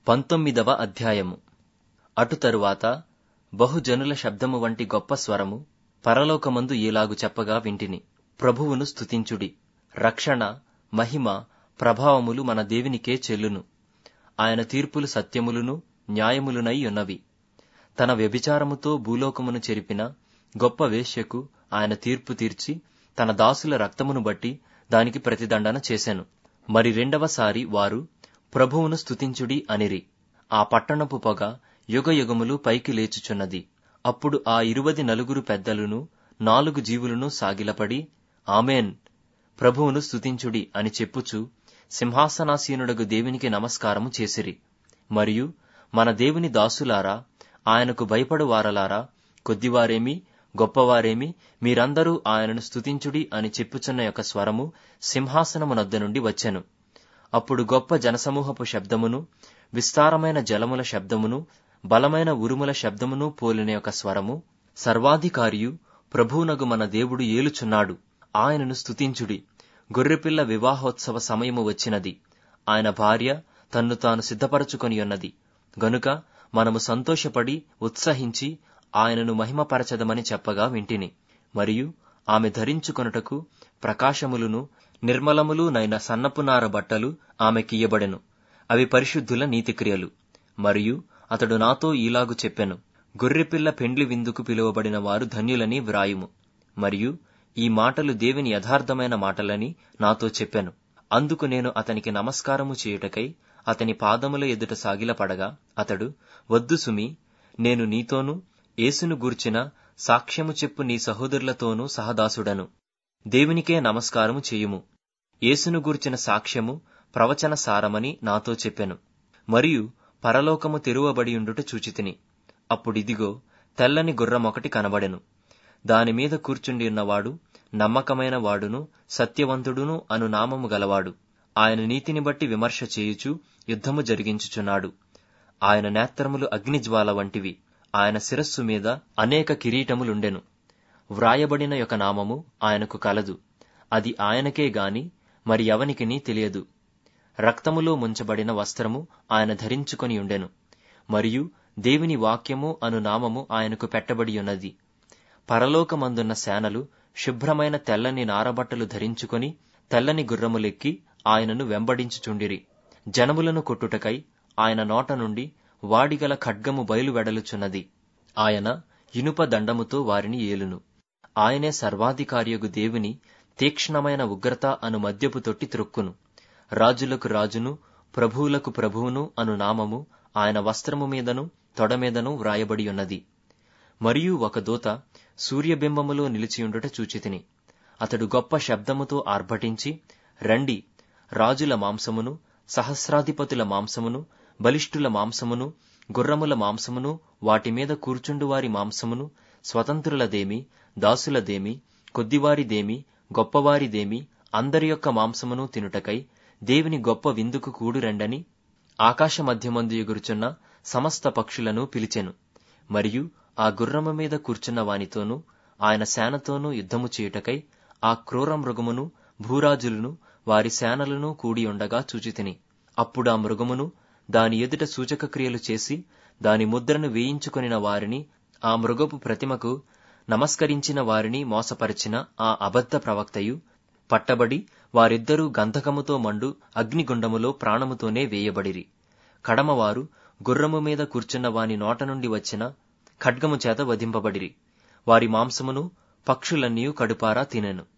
పంతొమ్మిదవ అధ్యాయము అటు తరువాత బహుజనుల శబ్దము వంటి గొప్ప స్వరము పరలోకమందు ఈలాగు చెప్పగా వింటిని ప్రభువును స్తుతించుడి రక్షణ మహిమ ప్రభావములు మన దేవునికే చెల్లును ఆయన తీర్పులు సత్యములును న్యాయములునై ఉన్నవి తన వ్యభిచారముతో భూలోకమును చెరిపిన గొప్ప వేశ్యకు ఆయన తీర్పు తీర్చి తన దాసుల రక్తమును బట్టి దానికి ప్రతిదండన చేసెను మరి రెండవసారి వారు ప్రభువును స్తుతించుడి అనిరి ఆ పట్టణపు పొగ యుగయుగములు పైకి లేచుచున్నది అప్పుడు ఆ ఇరువది నలుగురు పెద్దలును నాలుగు జీవులను సాగిలపడి ఆమెన్ ప్రభువును స్తుతించుడి అని చెప్పుచు సింహాసనాసీనుడగు దేవునికి నమస్కారము చేసిరి మరియు మన దేవుని దాసులారా ఆయనకు భయపడు వారలారా కొద్దివారేమి గొప్పవారేమి మీరందరూ ఆయనను స్తుతించుడి అని చెప్పుచున్న యొక్క స్వరము సింహాసనమునొద్ద నుండి వచ్చెను అప్పుడు గొప్ప జనసమూహపు శబ్దమును విస్తారమైన జలముల శబ్దమును బలమైన ఉరుముల శబ్దమును పోలిన యొక్క స్వరము సర్వాధికారియు ప్రభువునగు మన దేవుడు ఏలుచున్నాడు ఆయనను స్తుతించుడి గొర్రెపిల్ల వివాహోత్సవ సమయము వచ్చినది ఆయన భార్య తన్ను తాను సిద్ధపరచుకొని ఉన్నది గనుక మనము సంతోషపడి ఉత్సహించి ఆయనను మహిమపరచదమని చెప్పగా వింటిని మరియు ఆమె ధరించుకొనుటకు ప్రకాశములును నిర్మలములు నైన సన్నపునార బట్టలు ఆమెకియ్యబడెను అవి పరిశుద్ధుల నీతిక్రియలు మరియు అతడు నాతో ఈలాగు చెప్పెను గొర్రెపిల్ల పెండ్లి విందుకు పిలువబడిన వారు ధన్యులని వ్రాయుము మరియు ఈ మాటలు దేవుని యథార్థమైన మాటలని నాతో చెప్పెను అందుకు నేను అతనికి నమస్కారము చేయుటకై అతని పాదముల ఎదుట సాగిలపడగా అతడు వద్దు సుమి నేను నీతోనూ యేసును గూర్చిన సాక్ష్యము చెప్పు నీ సహోదరులతోనూ సహదాసుడను దేవునికే నమస్కారము చేయుము యేసును గూర్చిన సాక్ష్యము ప్రవచన సారమని నాతో చెప్పెను మరియు పరలోకము తెరువబడియుండుట చూచితిని అప్పుడిదిగో తెల్లని గుర్రమొకటి కనబడెను దానిమీద కూర్చుండి ఉన్నవాడు నమ్మకమైన వాడును సత్యవంతుడును అను నామము గలవాడు ఆయన నీతిని బట్టి విమర్శ చేయుచు యుద్ధము జరిగించుచున్నాడు ఆయన నేత్రములు అగ్నిజ్వాల వంటివి ఆయన శిరస్సు మీద అనేక కిరీటములుండెను వ్రాయబడిన యొక్క నామము ఆయనకు కలదు అది ఆయనకే గాని మరి ఎవనికిని తెలియదు రక్తములో ముంచబడిన వస్త్రము ఆయన ధరించుకొని ఉండెను మరియు దేవుని వాక్యము అను నామము ఆయనకు పెట్టబడి ఉన్నది పరలోకమందున్న సేనలు శుభ్రమైన తెల్లని నారబట్టలు ధరించుకొని తెల్లని గుర్రములెక్కి ఆయనను వెంబడించుచుండిరి జనములను కొట్టుటకై ఆయన నోట నుండి వాడిగల ఖడ్గము బయలువెడలుచున్నది ఆయన ఇనుప దండముతో వారిని ఏలును ఆయనే సర్వాధికారియగు దేవుని తీక్ష్ణమైన ఉగ్రత అను మద్యపు తొట్టి త్రొక్కును రాజులకు రాజును ప్రభువులకు ప్రభువును అను నామము ఆయన వస్త్రము మీదను తొడమీదను వ్రాయబడి ఉన్నది మరియు ఒక దూత సూర్యబింబములో నిలిచియుండుట చూచితిని అతడు గొప్ప శబ్దముతో ఆర్భటించి రండి రాజుల మాంసమును సహస్రాధిపతుల మాంసమును బలిష్ఠుల మాంసమును గుర్రముల మాంసమును వాటి మీద కూర్చుండువారి మాంసమును స్వతంత్రులదేమి దాసులదేమి కొద్దివారిదేమి గొప్పవారిదేమి అందరి యొక్క మాంసమును తినుటకై దేవుని గొప్ప విందుకు కూడురండని ఆకాశ మధ్యమందు ఎగురుచున్న సమస్త పక్షులను పిలిచెను మరియు ఆ గుర్రము మీద కూర్చున్న వానితోనూ ఆయన సేనతోనూ యుద్ధము చేయుటకై ఆ క్రూర మృగమును భూరాజులను వారి సేనలను కూడి ఉండగా చూచితిని అప్పుడు ఆ మృగమును దాని ఎదుట సూచక క్రియలు చేసి దాని ముద్రను వేయించుకొనిన వారిని ఆ మృగపు ప్రతిమకు నమస్కరించిన వారిని మోసపరిచిన ఆ అబద్ధ ప్రవక్తయు పట్టబడి వారిద్దరూ గంధకముతో మండు అగ్నిగుండములో ప్రాణముతోనే వేయబడిరి కడమవారు గుర్రము మీద కూర్చున్న వాని నోట నుండి వచ్చిన ఖడ్గము చేత వధింపబడిరి వారి మాంసమును పక్షులన్నీయు కడుపారా తినెను